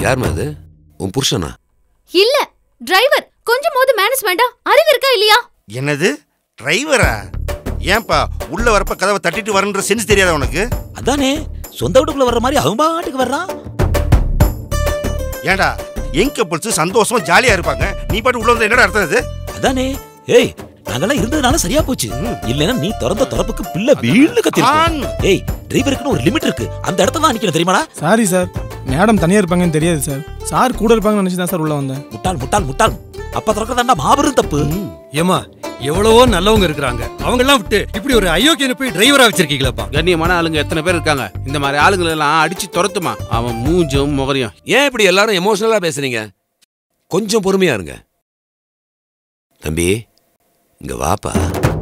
யாரும்மா அது உன் புருஷனா இல்ல டிரைவர் கொஞ்சமாவது மேனேஜ் வேண்டாம் அறிவு இருக்கா இல்லையா என்னது டிரைவரா ஏன்பா உள்ள வரப்ப கதவை தட்டிட்டு வரன்ற சென்ஸ் தெரியாதா உனக்கு அதானே சொந்த வீட்டுக்குள்ள வர்ற மாதிரி அவன் பாட்டுக்கு வர்றான் ஏன்டா யங் கப்பல்ஸ் சந்தோஷமா ஜாலியா இருப்பாங்க நீ பாட்டு உள்ள வந்து என்னடா அர்த்தம் இது அதானே ஏய் நாங்கெல்லாம் இருந்ததுனால சரியா போச்சு இல்லைன்னா நீ திறந்த திறப்புக்கு பிள்ளை வீழ்னு கத்திருக்கும் ஏய் டிரைவருக்குன்னு ஒரு லிமிட் இருக்கு அந்த இடத்துல தான் நிக்கணும் தெரியுமாடா சாரி சார் மேடம் தனியா இருப்பாங்கன்னு தெரியாது சார் சார் கூட இருப்பாங்கன்னு நினைச்சு தான் சார் உள்ள வந்தேன் முட்டாள் முட்டாள் முட்டாள் அப்ப திறக்கிறதாண்டா மாபெரும் தப்பு ஏமா எவ்வளவோ நல்லவங்க இருக்கிறாங்க அவங்க எல்லாம் விட்டு இப்படி ஒரு அயோக்கியனை போய் டிரைவரா வச்சிருக்கீங்களப்பா கண்ணியமான ஆளுங்க எத்தனை பேர் இருக்காங்க இந்த மாதிரி ஆளுங்களை எல்லாம் அடிச்சு துரத்துமா அவன் மூஞ்சும் முகரையும் ஏன் இப்படி எல்லாரும் எமோஷனலா பேசுறீங்க கொஞ்சம் பொறுமையா இருங்க தம்பி இங்க வாப்பா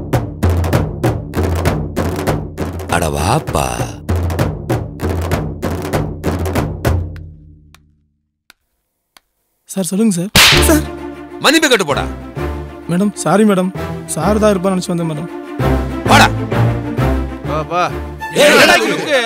அட வாப்பா சார் சொல்லுங்க சார் சார் மன்னிப்பு கட்டு போடா மேடம் சாரி மேடம் சார் தான் இருப்பான்னு நினைச்சு வந்தேன் மேடம் வாடா பாப்பா ஏய், என்னடா இருக்கு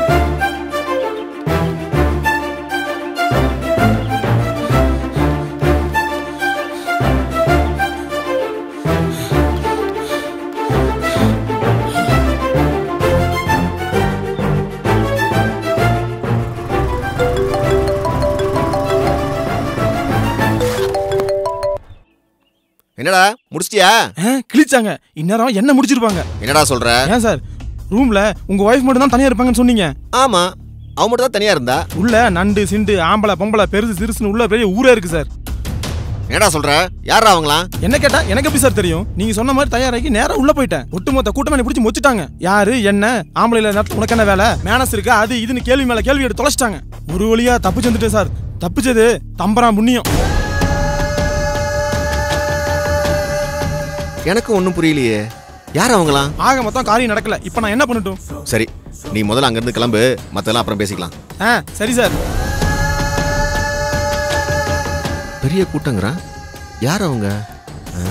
என்னடா முடிச்சிட்டியா கிழிச்சாங்க இந்நேரம் என்ன முடிச்சிருப்பாங்க என்னடா சொல்ற ஏன் சார் ரூம்ல உங்க ஒய்ஃப் மட்டும் தான் தனியா இருப்பாங்கன்னு சொன்னீங்க ஆமா அவ மட்டும் தான் தனியா இருந்தா உள்ள நண்டு சிண்டு ஆம்பளை பொம்பளை பெருசு சிறுசுன்னு உள்ள பெரிய ஊரே இருக்கு சார் என்னடா சொல்ற யாரா அவங்களாம் என்ன கேட்டா எனக்கு எப்படி சார் தெரியும் நீங்க சொன்ன மாதிரி தயாராகி நேரா உள்ள போயிட்டேன் ஒட்டுமொத்த கூட்டமே என்னை பிடிச்சி மொச்சிட்டாங்க யாரு என்ன ஆம்பளைல நேரத்துல உனக்கு என்ன வேலை மேனஸ் இருக்கா அது இதுன்னு கேள்வி மேல கேள்வி எடுத்து தொலைச்சிட்டாங்க ஒரு வழியா தப்பிச்சு வந்துட்டேன் சார் தப்பிச்சது தம்பரான் புண்ணியம் எனக்கு ஒன்றும் புரியலையே யார் அவங்களாம் ஆக மொத்தம் காரியம் நடக்கல இப்போ நான் என்ன பண்ணட்டும் சரி நீ முதல்ல அங்கிருந்து கிளம்பு மத்தெல்லாம் அப்புறம் பேசிக்கலாம் ஆ சரி சார் பெரிய கூட்டங்கிறா யார் அவங்க ஆ?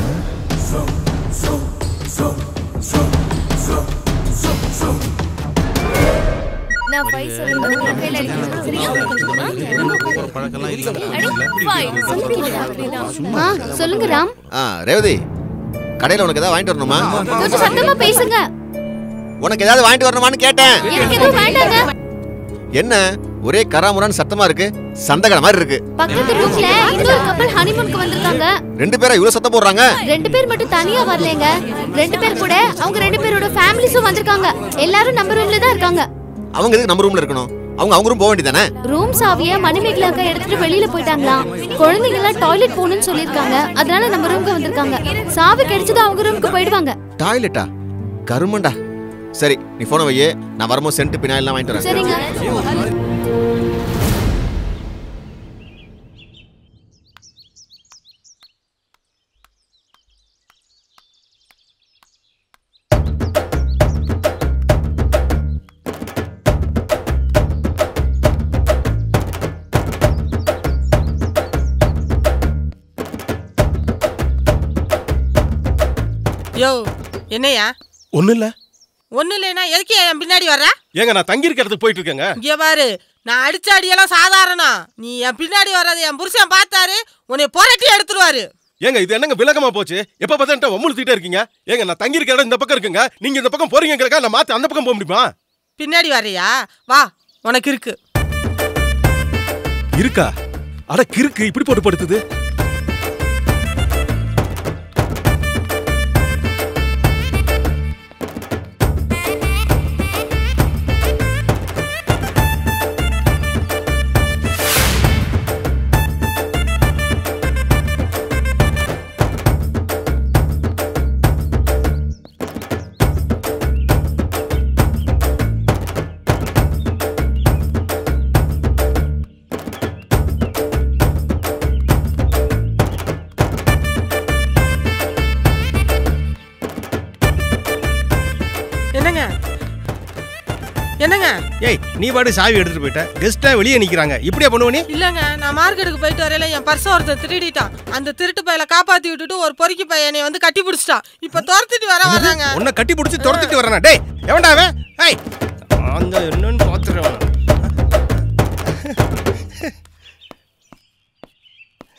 நான் ஃபைவ் சொல்லுங்க உங்க கையில இருக்கு. சரியா? ஆ, சொல்லுங்க ராம் ஆ ரேவதி கடையில் உனக்கு ஏதாவது வாங்கிட்டு வரணுமா கொஞ்சம் சத்தமா பேசுங்க உனக்கு ஏதாவது வாங்கிட்டு வரணுமான்னு கேட்டேன் எனக்கு எதுவும் வேண்டாங்க என்ன ஒரே கராமுரான்னு சத்தமா இருக்கு சந்தகட மாதிரி இருக்கு பக்கத்து ரூம்ல இன்னொரு கப்பல் ஹனிமூனுக்கு வந்திருக்காங்க ரெண்டு பேரா இவ்வளவு சத்தம் போடுறாங்க ரெண்டு பேர் மட்டும் தனியா வரலங்க ரெண்டு பேர் கூட அவங்க ரெண்டு பேரோட ஃபேமிலிஸும் வந்திருக்காங்க எல்லாரும் நம்ம ரூம்ல தான் இருக்காங்க அவங்க எதுக்கு நம்ம ரூம்ல இருக்கணும் அவங்க அவங்க ரூம் போக வேண்டியதானே ரூம் சாவிய மணிமேகலை அக்கா எடுத்துட்டு வெளியில போயிட்டாங்களாம் குழந்தைங்க எல்லாம் டாய்லெட் போகணும்னு சொல்லிருக்காங்க அதனால நம்ம ரூமுக்கு வந்திருக்காங்க சாவி கிடைச்சதும் அவங்க ரூமுக்கு போயிடுவாங்க டாய்லெட்டா கருமண்டா சரி நீ போன வையே நான் வரும்போது சென்ட் பினாயிலாம் வாங்கிட்டு வரேன் சரிங்க யோ என்னையா ஒன்றும் இல்லை ஒண்ணு இல்லைனா எதுக்கு என் பின்னாடி வர்ற ஏங்க நான் தங்கி இருக்க இடத்துக்கு போயிட்டு இருக்கேங்க இங்க பாரு நான் அடிச்ச அடியெல்லாம் சாதாரணம் நீ என் பின்னாடி வர்றது என் புருஷன் பார்த்தாரு உன்னை புரட்டி எடுத்துருவாரு ஏங்க இது என்னங்க விலகமா போச்சு எப்ப பார்த்தா என்கிட்ட ஒம்முழுத்திட்டே இருக்கீங்க ஏங்க நான் தங்கி இருக்க இடம் இந்த பக்கம் இருக்குங்க நீங்க இந்த பக்கம் போறீங்க நான் மாத்தி அந்த பக்கம் போக முடியுமா பின்னாடி வர்றியா வா உனக்கு இருக்கு இருக்கா அட கிறுக்கு இப்படி போட்டு படுத்துது என்னங்க என்னங்க ஏய் நீ பாட்டு சாவி எடுத்துட்டு போயிட்ட கெஸ்டா வெளியே நிக்கிறாங்க இப்படியா பண்ணுவ நீ இல்லங்க நான் மார்க்கெட்டுக்கு போயிட்டு வரையில என் பர்ஸ் ஒருத்தன் திருடிட்டான் அந்த திருட்டு பையல காப்பாத்தி விட்டுட்டு ஒரு பொறுக்கி பையனை வந்து கட்டி பிடிச்சிட்டான் இப்ப துரத்திட்டு வர வர்றாங்க உன்னை கட்டி பிடிச்சி துரத்திட்டு வரானா டேய் எவன்டா அவன் ஏய் அந்த என்னன்னு பாத்துறேன்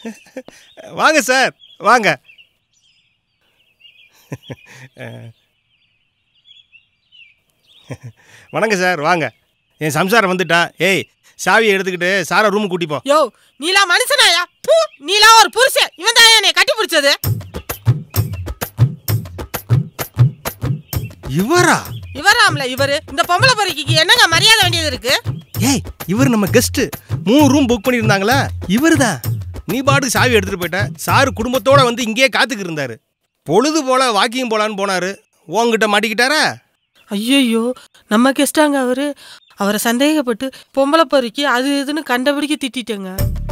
வாங்க சார் வாங்க அஹ். வணக்கம் சார் வாங்க என் சம்சாரம் வந்துட்டா ஏய் சாவியை எடுத்துக்கிட்டு சாரை ரூம் கூட்டி போ யோ நீலா மனுஷனாயா பூ நீலா ஒரு புருஷன் இவன் தான் என்னை கட்டி பிடிச்சது இவரா இவராம்ல இவரு இந்த பொம்பளை பொறுக்கிக்கு என்னங்க மரியாதை வேண்டியது இருக்கு ஏய் இவர் நம்ம கெஸ்ட் மூணு ரூம் புக் பண்ணியிருந்தாங்களா இவர் தான் நீ பாட்டுக்கு சாவி எடுத்துட்டு போயிட்ட சாரு குடும்பத்தோட வந்து இங்கேயே காத்துக்கு இருந்தாரு பொழுது போல வாக்கிங் போலான்னு போனாரு உங்ககிட்ட மாட்டிக்கிட்டாரா ஐயோ நம்ம கெஸ்டாங்க அவரு அவரை சந்தேகப்பட்டு பொம்பளை பொறுக்கி அது இதுன்னு கண்டபடிக்கு திட்டிட்டேங்க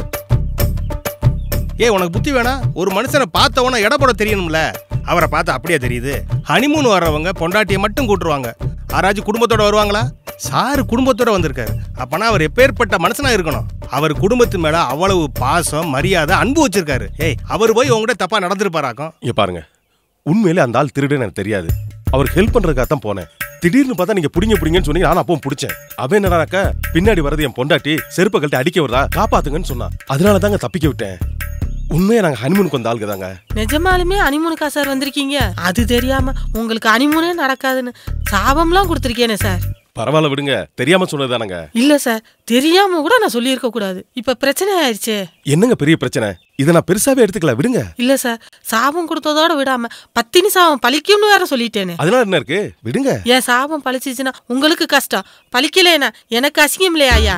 ஏய் உனக்கு புத்தி வேணா ஒரு மனுஷனை பார்த்தவன எடை போட தெரியணும்ல அவரை பார்த்தா அப்படியே தெரியுது ஹனிமூன் வர்றவங்க பொண்டாட்டியை மட்டும் கூட்டுருவாங்க யாராச்சும் குடும்பத்தோட வருவாங்களா சாரு குடும்பத்தோட வந்திருக்காரு அப்பனா அவர் எப்பேற்பட்ட மனுஷனா இருக்கணும் அவர் குடும்பத்து மேல அவ்வளவு பாசம் மரியாதை அன்பு வச்சிருக்காரு ஏய் அவர் போய் உங்ககிட்ட தப்பா நடந்திருப்பாராக்கும் இங்க பாருங்க உண்மையிலே அந்த ஆள் திருடுன்னு எனக்கு தெரியாது அவர் ஹெல்ப் பண்றதுக்காக தான் போனேன் திடீர்னு பார்த்தா நீங்க புடிங்க புடிங்கன்னு சொன்னீங்க நான் அப்பவும் பிடிச்சேன் அவன் என்னடாக்க பின்னாடி வரது என் பொண்டாட்டி செருப்பை கழட்டி அடிக்க வருதா காப்பாத்துங்கன்னு சொன்னான் அதனால தாங்க தப்பிக்க விட்டேன் உண்மையா நாங்க ஹனிமூனுக்கு வந்த ஆளுங்க தாங்க நிஜமாலுமே அனிமூனுக்கா சார் வந்திருக்கீங்க அது தெரியாம உங்களுக்கு அனிமூனே நடக்காதுன்னு சாபம்லாம் கொடுத்துருக்கேனே சார் பரவாயில்ல விடுங்க தெரியாம சொன்னதுதானங்க இல்ல சார் தெரியாம கூட நான் சொல்லியிருக்க கூடாது இப்ப பிரச்சனை ஆயிடுச்சே என்னங்க பெரிய பிரச்சனை இதை நான் பெருசாவே எடுத்துக்கல விடுங்க இல்ல சார் சாபம் கொடுத்ததோட விடாம பத்தினி சாபம் பழிக்கும்னு வேற சொல்லிட்டேனே அதனால என்ன இருக்கு விடுங்க என் சாபம் பழிச்சிச்சுன்னா உங்களுக்கு கஷ்டம் பழிக்கலைனா எனக்கு அசிங்கம் இல்லையா ஐயா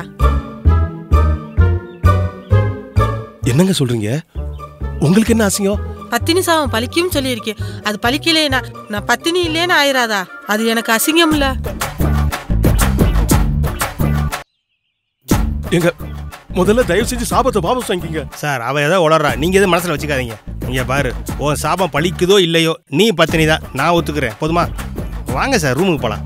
என்னங்க சொல்றீங்க உங்களுக்கு என்ன அசிங்கம் பத்தினி சாபம் பழிக்கும்னு சொல்லியிருக்கேன் அது பழிக்கலைனா நான் பத்தினி இல்லேன்னு ஆயிராதா அது எனக்கு அசிங்கம் இல்ல எங்க முதல்ல தயவு செஞ்சு சாபத்தை வாபஸ் வாங்கிங்க சார் அவ ஏதோ உளறா நீங்க எதுவும் மனசுல வச்சுக்காதீங்க இங்க பாரு உன் சாபம் பழிக்குதோ இல்லையோ நீ பத்தினி தான் நான் ஒத்துக்கிறேன் போதுமா வாங்க சார் ரூமுக்கு போலாம்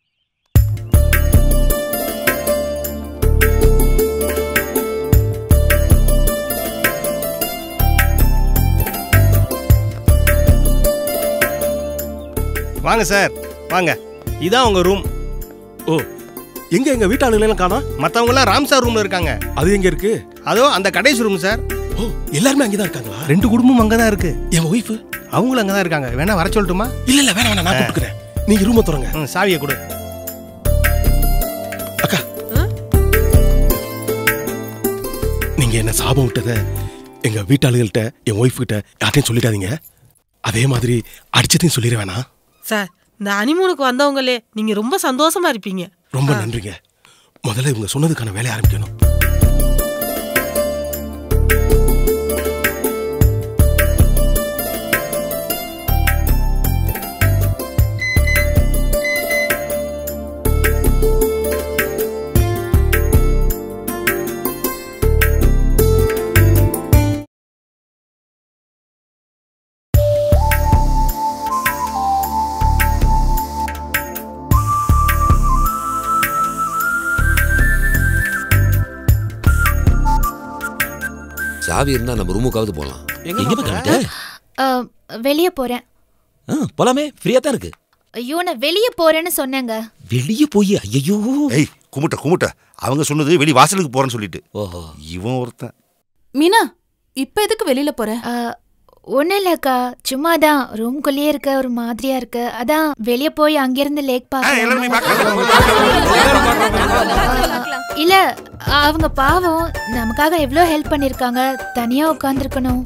வாங்க சார் வாங்க இதான் உங்க ரூம் ஓ எங்க எங்க வீட்டாளுங்களை எல்லாம் காணோம் மத்தவங்க எல்லாம் ராம் சார் ரூம்ல இருக்காங்க அது எங்க இருக்கு அதோ அந்த கடைசி ரூம் சார் ஓ எல்லாருமே அங்கதான் இருக்காங்களா ரெண்டு குடும்பம் அங்கதான் இருக்கு என் ஒய்ஃப் அவங்களும் அங்கதான் இருக்காங்க வேணா வர சொல்லட்டுமா இல்ல இல்ல வேணாம் வேணாம் நான் கூப்பிட்டுக்கிறேன் நீங்க ரூமை தொடங்க ம், சாவியை கொடு அக்கா நீங்க என்ன சாபம் விட்டத எங்க வீட்டாளுகள்கிட்ட என் ஒய்ஃப் கிட்ட யார்ட்டையும் சொல்லிடாதீங்க அதே மாதிரி அடிச்சதையும் சொல்லிட வேணாம் சார் இந்த அனிமூனுக்கு வந்தவங்களே நீங்க ரொம்ப சந்தோஷமா இருப்பீங்க ரொம்ப நன்றிங்க முதல்ல இவங்க சொன்னதுக்கான வேலையை ஆரம்பிக்கணும் சாவி இருந்தா நம்ம ரூமுக்காவது போலாம் எங்க கிளம்பிட்ட வெளியே போறேன் போலாமே ஃப்ரீயா தான் இருக்கு ஐயோ நான் வெளியே போறேன்னு சொன்னேங்க வெளியே போய் ஐயோ ஏய் குமுட்ட குமுட்ட அவங்க சொன்னது வெளி வாசலுக்கு போறேன்னு சொல்லிட்டு ஓஹோ இவன் ஒருத்தன் மீனா இப்ப எதுக்கு வெளியில போற ஒன்றும் இல்லைக்கா சும்மா தான் ரூம்குள்ளேயே இருக்க ஒரு மாதிரியா இருக்கு அதான் வெளியே போய் அங்கிருந்து லேக் எல்லாருமே பார்க்க இல்ல அவங்க பாவம் நமக்காக எவ்வளோ ஹெல்ப் பண்ணிருக்காங்க தனியா உட்காந்துருக்கணும்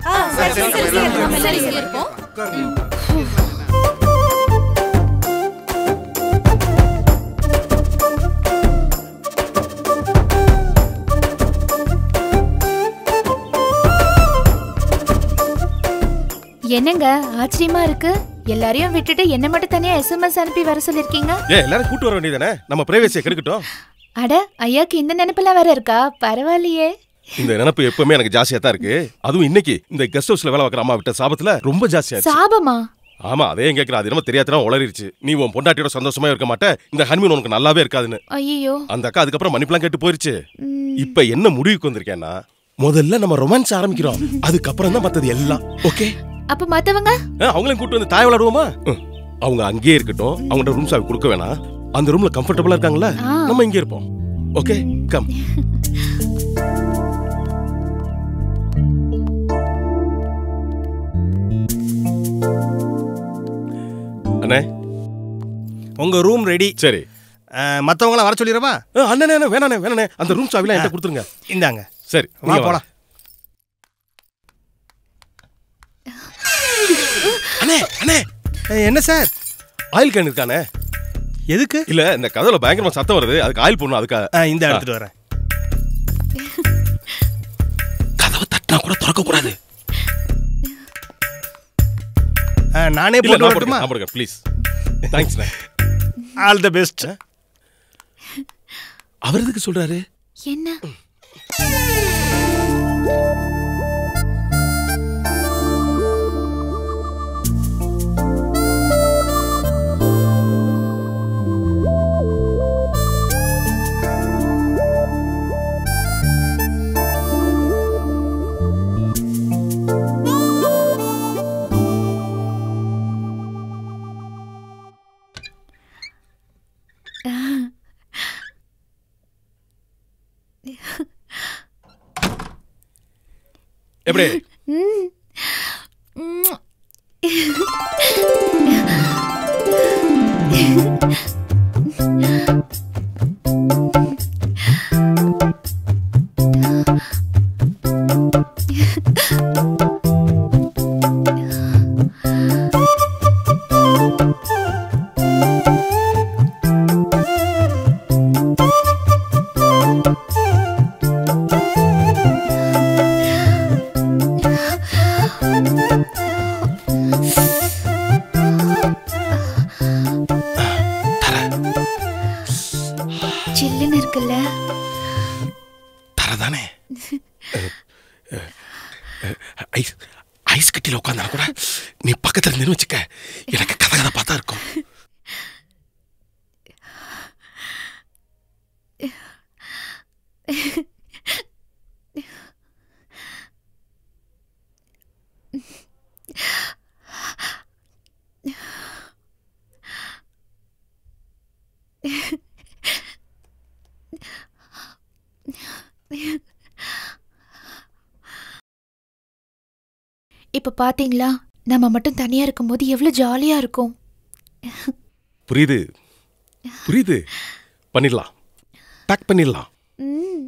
என்னங்க ஆச்சரியமா இருக்கு எல்லாரையும் விட்டுட்டு என்ன மட்டும் தனியா எஸ்எம்எஸ் அனுப்பி வர சொல்லிருக்கீங்க ஏன் எல்லாரும் கூட்டு வர வேண்டியதானே நம்ம பிரைவேசியை கெடுக்கட்டும் அட ஐயாக்கு இந்த நினைப்பெல்லாம் வேற இருக்கா பரவாயில்லையே இந்த நினப்பு எப்பவுமே எனக்கு ஜாஸ்தியா தான் இருக்கு அதுவும் இன்னைக்கு இந்த கெஸ்ட் ஹவுஸ்ல வேலை பார்க்குற அம்மா விட்ட சாபத்துல ரொம்ப ஜாஸ்தியா இருக்கு சாபமா ஆமா அதே கேட்கிறேன் அது என்னமோ தெரியாதனா உளறிடுச்சு நீ உன் பொண்டாட்டியோட சந்தோஷமா இருக்க மாட்டே இந்த ஹனிமூன் உனக்கு நல்லாவே இருக்காதுன்னு ஐயோ அந்த அக்கா அதுக்கப்புறம் மன்னிப்புலாம் கேட்டு போயிருச்சு இப்ப என்ன முடிவுக்கு வந்திருக்கேன்னா முதல்ல நம்ம ரொமான்ஸ் ஆரம்பிக்கிறோம் அதுக்கப்புறம் தான் மத்தது எல்லாம் ஓகே அப்ப மத்தவங்க அவங்களையும் கூட்டு வந்து தாய் விளையாடுவோமா ம். அவங்க அங்கேயே இருக்கட்டும் அவங்கள்ட்ட ரூம் சாவி கொடுக்க வேணாம் அந்த ரூம்ல கம்ஃபர்டபுளா இருக்காங்களா நம்ம இங்கே இருப்போம் ஓகே கம் உங்க ரூம் ரெடி சரி மற்றவங்களாம் வர சொல்லிடவா அண்ணனே அண்ணே, வேணாண்ணே வேணாண்ணே அந்த ரூம் சாவிலாம் என்கிட்ட கொடுத்துருங்க இந்தாங்க சரி வா நீங்க போலாம் அண்ணே அண்ணே என்ன சார் ஆயில் கேன் இருக்கானே எதுக்கு இல்ல இந்த கதவுல பயங்கரமா சத்தம் வருது அதுக்கு ஆயில் போடணும் அதுக்காக இந்த எடுத்துட்டு வரேன் தட்டினா கூட திறக்க கூடாது ஆ, நானே இல்ல, போட்டு நான் வரட்டுமா போட்டுக்கிறேன், please thanks all the best அவர் எதுக்கு சொல்றாரு என்ன எப்படி ம். ம். சில்லுன்னு இருக்குல்ல தரதானே ஐஸ் ஐஸ் கட்டியில் உட்காந்தா கூட நீ பக்கத்துல நின்று வச்சுக்க எனக்கு கதை கதை பார்த்தா இருக்கும் இப்ப பாத்தீங்களா நம்ம மட்டும் தனியா இருக்கும்போது எவ்வளவு ஜாலியா இருக்கும் புரியுது புரியுது பண்ணிடலாம் பேக் பண்ணிடலாம் ம்.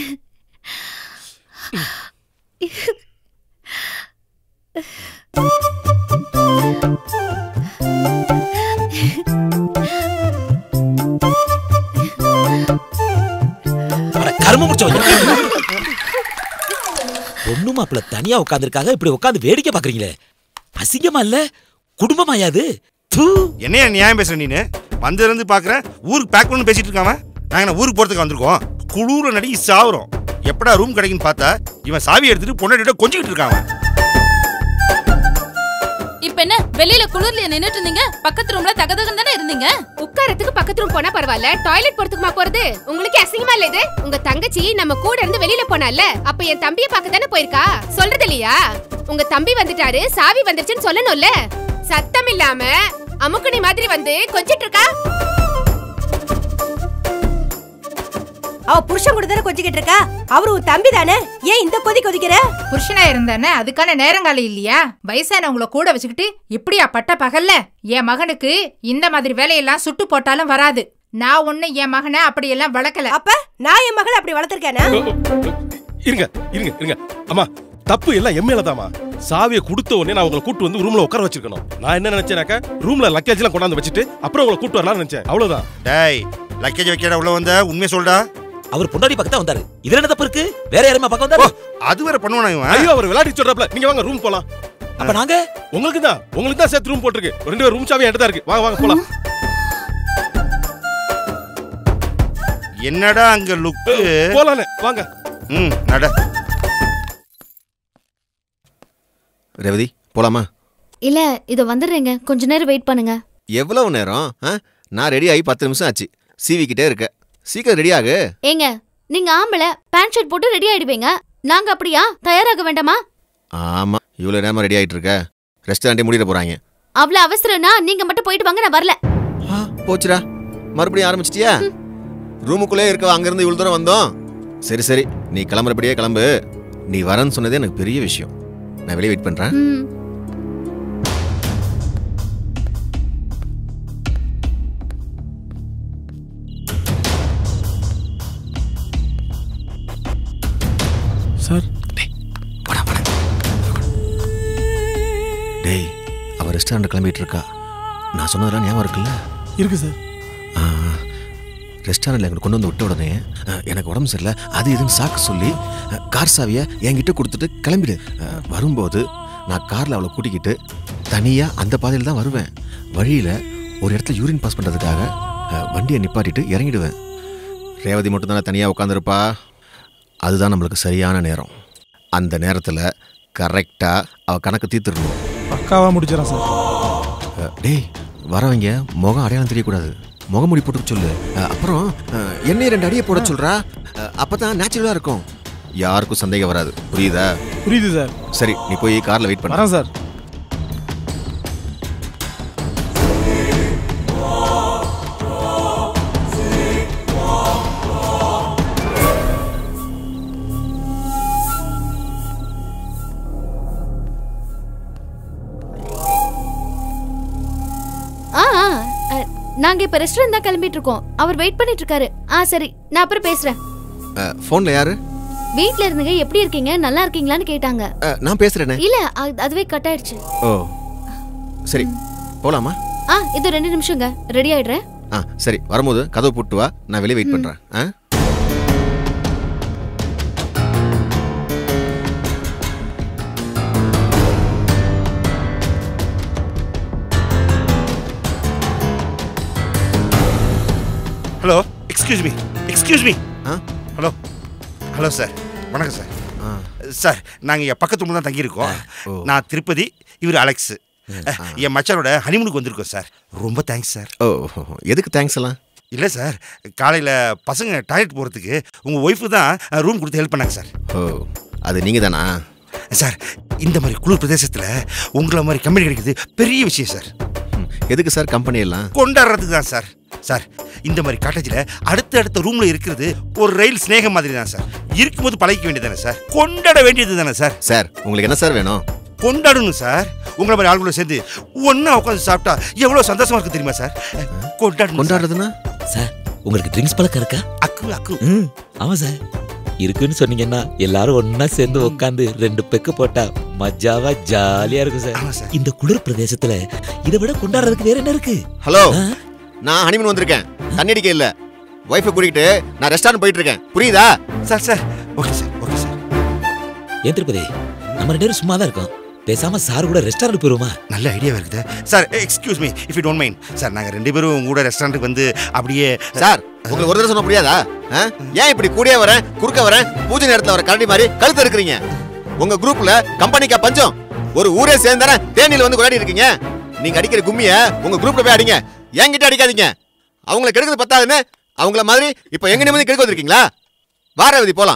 கரும முடிச்சவங்க பொண்ணு மாப்பிள்ள தனியா உட்காந்துருக்காங்க இப்படி உட்காந்து வேடிக்கை பாக்குறீங்களே அசிங்கமா இல்ல குடும்பமாயாது என்னையா நியாயம் பேசுற நீனு வந்திருந்து பாக்குறேன் ஊருக்கு பேக் பண்ணி பேசிட்டு இருக்காம நாங்க என்ன ஊருக்கு போறதுக்கு வந்திருக்கோம் குளூர நடிகை சாவுறோம் எப்படா ரூம் கிடைக்குன்னு பார்த்தா இவன் சாவி எடுத்துட்டு பொண்ணாட்டிட்ட கொஞ்சிக்கிட்டு இருக்கான் அவன். இப்ப என்ன வெளியில குளிர்ல நின்னுட்டு இருந்தீங்க பக்கத்து ரூம்ல தகதகன் தானே இருந்தீங்க உட்காரத்துக்கு பக்கத்து ரூம் போனா பரவாயில்ல டாய்லெட் போறதுக்குமா போறது உங்களுக்கு அசிங்கமா இல்ல இது உங்க தங்கச்சி நம்ம கூட இருந்து வெளியில போனால அப்ப என் தம்பிய பார்க்க தானே போயிருக்கா சொல்றது இல்லையா உங்க தம்பி வந்துட்டாரு சாவி வந்துருச்சுன்னு சொல்லணும்ல சத்தம் இல்லாம அமுக்குனி மாதிரி வந்து கொஞ்சிட்டு இருக்கா அவ புருஷன் கூட தானே கொஞ்சிக்கிட்டு இருக்கா அவரு உன் தம்பி தானே ஏன் இந்த கொதி கொதிக்கிற புருஷனா இருந்தானே அதுக்கான நேரங்காலம் இல்லையா வயசானவங்கள கூட வச்சுக்கிட்டு இப்படியா பட்ட பகல்ல என் மகனுக்கு இந்த மாதிரி வேலையெல்லாம் சுட்டு போட்டாலும் வராது நான் ஒண்ணு என் மகனை அப்படியெல்லாம் வளர்க்கல அப்ப நான் என் மகளை அப்படி வளர்த்திருக்கேனா இருங்க இருங்க இருங்க அம்மா தப்பு எல்லாம் எம்மையில தாமா சாவியை கொடுத்த உடனே நான் உங்களை கூட்டு வந்து ரூம்ல உட்கார வச்சிருக்கணும் நான் என்ன நினைச்சேனாக்கா ரூம்ல லக்கேஜ் எல்லாம் கொண்டாந்து வச்சுட்டு அப்புறம் உங்களை கூட்டு வரலாம்னு நினைச்சேன் அவ்வளவுதான் டேய் லக்கேஜ் வைக்கடா உள்ள வந்த உண்மையை சொல்டா அவர் பொண்டாடி பக்கத்தா வந்தாரு இதுல என்ன தப்பு இருக்கு வேற யாருமா பக்கம் வந்தாரு அது வேற பண்ணுவானா இவன் ஐயோ அவர் விளையாடி சொல்றப்பல நீங்க வாங்க ரூம் போலாம் அப்ப நாங்க உங்களுக்கு தான் உங்களுக்கு தான் சேர்த்து ரூம் போட்டிருக்கு ரெண்டு பேர் ரூம் சாவி எடுத்தா இருக்கு வாங்க வாங்க போலாம் என்னடா அங்க லுக்கு போலானே வாங்க ம் நட ரேவதி போலாமா இல்ல இது வந்துடுறேங்க கொஞ்ச நேரம் வெயிட் பண்ணுங்க எவ்வளவு நேரம் ஆ? நான் ரெடி ஆகி பத்து நிமிஷம் ஆச்சு சீவிக்கிட்டே இருக்க சீக்கிரம் ரெடி ஆகு ஏங்க நீங்க ஆம்பளை பேண்ட் ஷர்ட் போட்டு ரெடி ஆயிடுவீங்க நாங்க அப்படியா தயாராக வேண்டாமா ஆமா இவ்வளவு நேரமா ரெடி ஆயிட்டு இருக்க ரெஸ்டாரண்டே முடிட போறாங்க அவ்வளவு அவசரம்னா நீங்க மட்டும் போயிட்டு வாங்க நான் வரல போச்சுடா மறுபடியும் ஆரம்பிச்சிட்டியா ரூமுக்குள்ளே இருக்க அங்கிருந்து இவ்வளவு தூரம் வந்தோம் சரி சரி நீ கிளம்புறபடியே கிளம்பு நீ வரேன்னு சொன்னதே எனக்கு பெரிய விஷயம் நான் வெளியே வெயிட் பண்றேன் டேய் அவ ரெஸ்டாரண்ட் கிளம்பிட்டு இருக்கா நான் சொன்னதெல்லாம் ஞாபகம் இருக்குல்ல இருக்கு சார் ரெஸ்டாரண்ட்ல எங்களை கொண்டு வந்து விட்ட உடனே அஹ், எனக்கு உடம்பு சரியில்லை அது இதுன்னு சாக்கு சொல்லி அஹ், கார் சாவியை என்கிட்ட கொடுத்துட்டு கிளம்பிடு அஹ், வரும்போது நான் காரில் அவளை கூட்டிக்கிட்டு தனியாக அந்த பாதையில் தான் வருவேன் வழியில் ஒரு இடத்துல யூரின் பாஸ் பண்ணுறதுக்காக அஹ், வண்டியை நிப்பாட்டிட்டு இறங்கிடுவேன் ரேவதி மட்டும் தானே தனியாக உட்காந்துருப்பா அதுதான் நம்மளுக்கு சரியான நேரம் அந்த நேரத்தில் கரெக்டாக அவள் கணக்கு தீர்த்துடணும் பக்காவா முடிச்சிடறேன் சார் அஹ், டேய் வரவங்க முகம் அடையாளம் தெரியக்கூடாது முகமூடி போட்டு சொல்லு அஹ், அப்புறம் அஹ், எண்ணெய் ரெண்டு அடியை போட சொல்றா அஹ், அப்பதான் நேச்சுரலா இருக்கும் யாருக்கும் சந்தேகம் வராது புரியுதா புரியுது சார் சரி நீ போய் கார்ல வெயிட் பண்ண வரேன் சார் ஆ ஆ, அ, நாங்க இப்ப ரெஸ்டாரண்ட் தான் கிளம்பிட்டு இருக்கோம் அவர் வெயிட் பண்ணிட்டு இருக்காரு ஆ சரி நான் அப்புறம் பேசுறேன் ஃபோன்ல யாரு வீட்ல இருந்துங்க எப்படி இருக்கீங்க நல்லா இருக்கீங்களான்னு கேட்டாங்க அஹ், நான் பேசுறேனே இல்ல அ- அதுவே கட் ஆயிடுச்சு ஓ சரி போலாமா ஆ இது ரெண்டு நிமிஷங்க ரெடி ஆயிடுறேன் ஆ சரி வரும்போது கதவை போட்டு வா நான் வெளியே வெயிட் பண்றேன் ah hello excuse me excuse me ah hello hello sir வணக்கம் சார் சார் நாங்கள் இங்கே பக்கத்து ரூமில் தான் தங்கியிருக்கோம் நான் திருப்பதி இவர் அலெக்ஸ் என் மச்சானோட ஹனிமூனுக்கு வந்திருக்கோம் சார் ரொம்ப தேங்க்ஸ் சார் ஓ எதுக்கு தேங்க்ஸ் எல்லாம் இல்லை சார் காலையில் பசங்க டாய்லெட் போகிறதுக்கு உங்கள் ஒய்ஃபு தான் ரூம் கொடுத்து ஹெல்ப் பண்ணாங்க சார் ஓ அது நீங்க தானா சார் இந்த மாதிரி குளிர் பிரதேசத்தில் உங்களை மாதிரி கம்பெனி கிடைக்குது பெரிய விஷயம் சார் எதுக்கு சார் கம்பெனி எல்லாம் கொண்டாடுறதுக்கு தான் சார் சார் இந்த மாதிரி காட்டேஜில் அடுத்த அடுத்த ரூமில் இருக்கிறது ஒரு ரயில் ஸ்நேகம் மாதிரி தான் சார் இருக்கும்போது பழகிக்க வேண்டியது தானே சார் கொண்டாட வேண்டியது தானே சார் சார் உங்களுக்கு என்ன சார் வேணும் கொண்டாடணும் சார் உங்களை மாதிரி ஆளுங்களோட சேர்ந்து ஒன்றா உட்காந்து சாப்பிட்டா எவ்வளோ சந்தோஷமா இருக்கு தெரியுமா சார் கொண்டாடணும் கொண்டாடுறதுன்னா சார் உங்களுக்கு ட்ரிங்க்ஸ் பழக்கம் இருக்கா அக்கு அக்கு ம் ஆமா சார் இருக்குன்னு சொன்னீங்கன்னா எல்லாரும் ஒண்ணா சேர்ந்து உட்காந்து ரெண்டு பெக்கு போட்டா மஜாவா ஜாலியா இருக்கும் சார் இந்த குளிர் பிரதேசத்துல இதை விட கொண்டாடுறதுக்கு வேற என்ன இருக்கு ஹலோ நான் ஹனிமூன் வந்திருக்கேன் தண்ணி அடிக்க இல்ல ஒய்ஃபை கூட்டிகிட்டு நான் ரெஸ்டாரண்ட் போயிட்டு இருக்கேன் புரியுதா sir sir okay sir okay sir ஏன் திருப்பதி நம்ம ரெண்டு பேரும் சும்மா தான் இருக்கோம் பேசாம சார் கூட ரெஸ்டாரண்ட் போயிருவோமா நல்ல ஐடியா இருக்குது sir excuse me if you don't mind sir நாங்கள் ரெண்டு பேரும் உங்க கூட ரெஸ்டாரண்ட்டுக்கு வந்து அப்படியே சார் உங்களுக்கு ஒரு தடவை சொன்ன புரியாதா ஆ? ஏன் இப்படி கூடிய வரேன் குறுக்க வரேன் பூஜை நேரத்துல வர கரடி மாதிரி கழுத்து இருக்கிறீங்க உங்க குரூப்ல கம்பெனிக்கா பஞ்சம் ஒரு ஊரே சேர்ந்தானே தேனியில வந்து கொண்டாடி இருக்கீங்க நீங்க அடிக்கிற கும்மிய உங்க குரூப்ல போய் அடிங்க என்கிட்ட அடிக்காதீங்க அவங்கள கெடுக்கிறது பத்தாதுன்னு அவங்கள மாதிரி இப்போ எங்க நிம்மதி கெடுக்க வந்திருக்கீங்களா வாரவதி போலாம்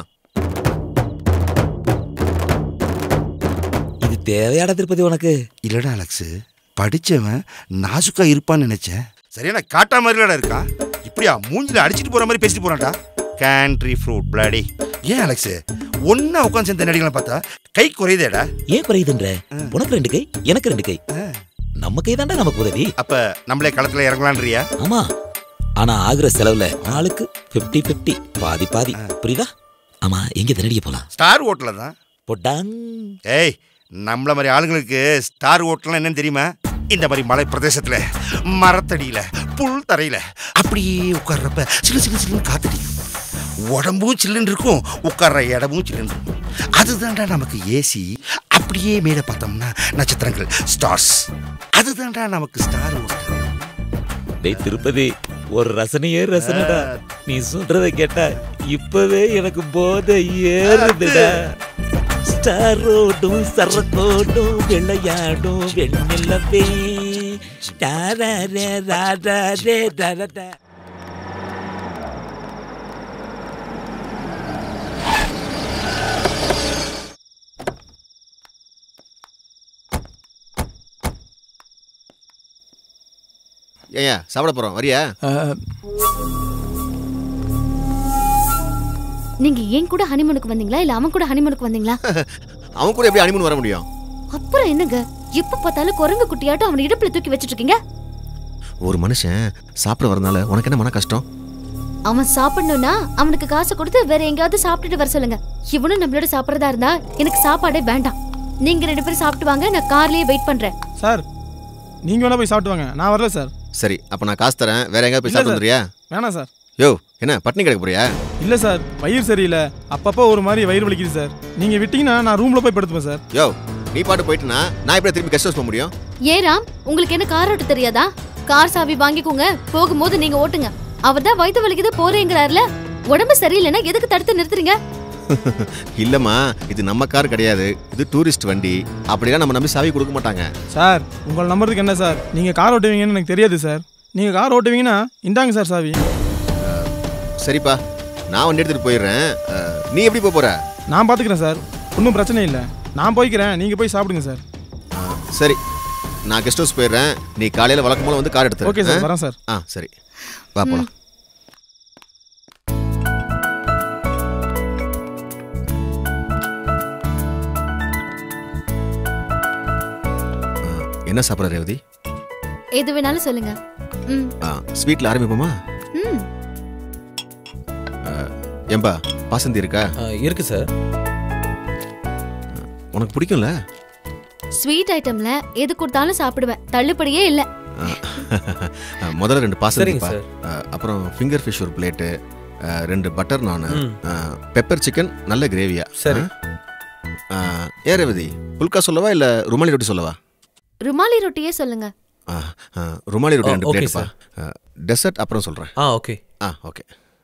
இது தேவையான திருப்பதி உனக்கு இல்லடா அலெக்ஸ் படிச்சவன் நாசுக்கா இருப்பான்னு நினைச்சேன் சரியான காட்டா மாதிரிலடா இருக்கான் இப்படியா மூஞ்சில அடிச்சிட்டு போற மாதிரி பேசிட்டு போறான்டா கேண்ட்ரி ஃப்ரூட் பிளாடி ஏன் அலெக்ஸ் ஒன்னா உட்காந்து சேர்ந்த நடிகளை பார்த்தா கை குறையுதேடா ஏன் குறையுதுன்ற உனக்கு ரெண்டு கை எனக்கு ரெண்டு கை நம்ம கை தாண்டா நமக்கு உதவி அப்ப நம்மளே களத்துல இறங்கலான்றியா ஆமா ஆனா ஆகுற செலவுல ஆளுக்கு 50 50 பாதி பாதி புரியுதா ஆமா எங்க தினடிக்க போலாம் ஸ்டார் ஹோட்டல தான் பொட்டாங் ஏய் நம்மள மாதிரி ஆளுங்களுக்கு ஸ்டார் ஹோட்டல்னா என்னன்னு தெரியுமா இந்த மாதிரி மலை பிரதேசத்துல மரத்தடியில புல் தரையில அப்படியே உட்கார்றப்ப சிலு சிலு சிலுன்னு காத்தடிக்கும் உடம்பும் சில்லுன்னு இருக்கும் உட்கார்ற இடமும் சில்லுன்னு இருக்கும் அதுதான்டா நமக்கு ஏசி அப்படியே மேலே பார்த்தோம்னா நட்சத்திரங்கள் ஸ்டார்ஸ் அதுதான்டா நமக்கு ஸ்டார் ஹோட்டல் டேய் திருப்பதி ஒரு ரசனையே ரசனைடா நீ சொல்றத கேட்டா இப்பவே எனக்கு போதை ஏறுதுடா ஸ்டாரோடும் சரக்கோடும் விளையாடும் வெண்ணிலவே டாரரே ராரரே ரரரே. ஏயா சாப்பிட போறோம் வரியா நீங்க ஏன் கூட ஹனிமூனுக்கு வந்தீங்களா இல்ல அவன் கூட ஹனிமூனுக்கு வந்தீங்களா அவன் கூட எப்படி அனிமன் வர முடியும் அப்புறம் என்னங்க எப்ப பார்த்தாலும் குரங்கு குட்டியாட்டம் அவன் இடுப்புல தூக்கி வச்சிட்டு இருக்கீங்க ஒரு மனுஷன் சாப்பிட வரனால உனக்கு என்ன மன கஷ்டம் அவன் சாப்பிடணும்னா அவனுக்கு காசு கொடுத்து வேற எங்கேயாவது சாப்பிட்டுட்டு வர சொல்லுங்க இவனும் நம்மளோட சாப்பிடறதா இருந்தா எனக்கு சாப்பாடே வேண்டாம் நீங்க ரெண்டு பேரும் சாப்பிட்டு வாங்க நான் கார்லயே வெயிட் பண்றேன் சார் நீங்க வேணா போய் சாப்பிட்டு வாங்க நான் வரல சார் சரி அப்ப நான் காசு தரேன் வேற எங்கேயாவது போய் இல்ல சாப்பிட்டு சார். வந்துறியா வேணாம் சார் யோ என்ன பட்னி கிடக்க போறியா இல்ல சார் வயிறு சரியில்லை அப்பப்போ ஒரு மாதிரி வயிறு வலிக்குது சார் நீங்க விட்டீங்கன்னா நான் ரூம்ல போய் படுத்துப்பேன் சார் யோ நீ பாட்டு போயிட்டுனா நான் எப்படி திரும்பி கெஸ்ட் ஹவுஸ் போக முடியும் ஏன் ராம் உங்களுக்கு என்ன கார் ஓட்ட தெரியாதா கார் சாவி வாங்கிக்கோங்க போகும்போது நீங்க ஓட்டுங்க அவர் தான் வயிற்று வலிக்குது போறேங்கிறாருல உடம்பு சரியில்லைன்னா எதுக்கு தடுத்து நிறுத்துறீங்க இல்லம்மா இது நம்ம கார் கிடையாது இது டூரிஸ்ட் வண்டி அப்படிலாம் நம்ம நம்பி சாவி கொடுக்க மாட்டாங்க சார் உங்களை நம்புறதுக்கு என்ன சார் நீங்க கார் ஓட்டுவீங்கன்னு எனக்கு தெரியாது சார் நீங்க கார் ஓட்டுவீங்கன்னா இந்தாங்க சார் சாவி சரிப்பா நான் வண்டி எடுத்துட்டு போயிடுறேன் அஹ், நீ எப்படி போக போற நான் பாத்துக்கிறேன் சார் ஒன்றும் பிரச்சனை இல்லை நான் போய்க்கிறேன் நீங்க போய் சாப்பிடுங்க சார் சரி நான் கெஸ்ட் ஹவுஸ் போயிடுறேன் நீ காலையில வழக்கம் போல வந்து கார் எடுத்து Okay sir, வரேன் sir. ஆ சரி வா போலாம் என்ன சாப்பிட்ற ரேவதி எது வேணாலும் சொல்லுங்க ம் ஸ்வீட்ல ஆரம்பிப்போமா ம் ஏம்பா பாசந்தி இருக்கா இருக்கு சார் உனக்கு பிடிக்கும்ல ஸ்வீட் ஐட்டம்ல எது கொடுத்தாலும் சாப்பிடுவேன் தள்ளுபடியே இல்ல முதல்ல ரெண்டு பாசந்தி சரிங்க பா. சார். அஹ், அப்புறம் ஃபிங்கர் ஃபிஷ் ஒரு பிளேட்டு ரெண்டு பட்டர் நானு ம். பெப்பர் சிக்கன் நல்ல கிரேவியா சரி. ஏ ரேவதி புல்கா சொல்லவா இல்ல ருமாலி ரொட்டி சொல்லவா ருமாலி ரொட்டியே சொல்லுங்க ஆ, ஆ, ருமாலி ரொட்டி ஆ, ரெண்டு okay, பிளேட்ப்பா டெசர்ட் அப்புறம் சொல்றேன் ஆ ஓகே ஆ ஓகே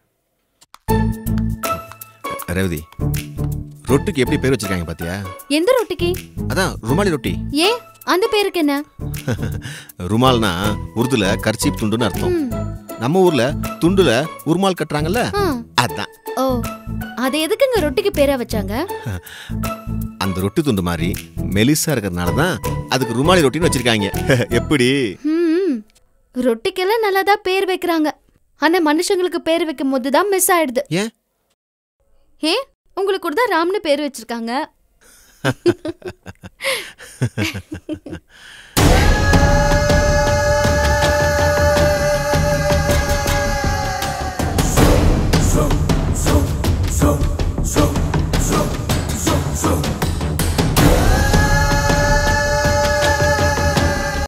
ரேவதி ரொட்டிக்கு எப்படி பேர் வச்சிருக்காங்க பாத்தியா எந்த ரொட்டிக்கு அதான் ருமாலி ரொட்டி ஏன் அந்த பேருக்கு என்ன ருமால்னா உருதுல கர்ச்சீப் துண்டுன்னு அர்த்தம் ம். நம்ம ஊர்ல துண்டுல உருமால் கட்டுறாங்கல்ல ஆ. அதான் ஓ அது எதுக்குங்க ரொட்டிக்கு பேரா வச்சாங்க அந்த ரொட்டி துண்டு மாதிரி மெலிசா இருக்கிறதுனால தான் அதுக்கு ருமாலி ரொட்டின்னு வச்சிருக்காங்க எப்படி ம் ரொட்டிக்கெல்லாம் நல்லாதான் பேர் வைக்கிறாங்க ஆனா மனுஷங்களுக்கு பேர் வைக்கும் போது தான் மிஸ் ஆயிடுது ஏன் ஏன் உங்களுக்கு கூட தான் ராம்னு பேர் வச்சிருக்காங்க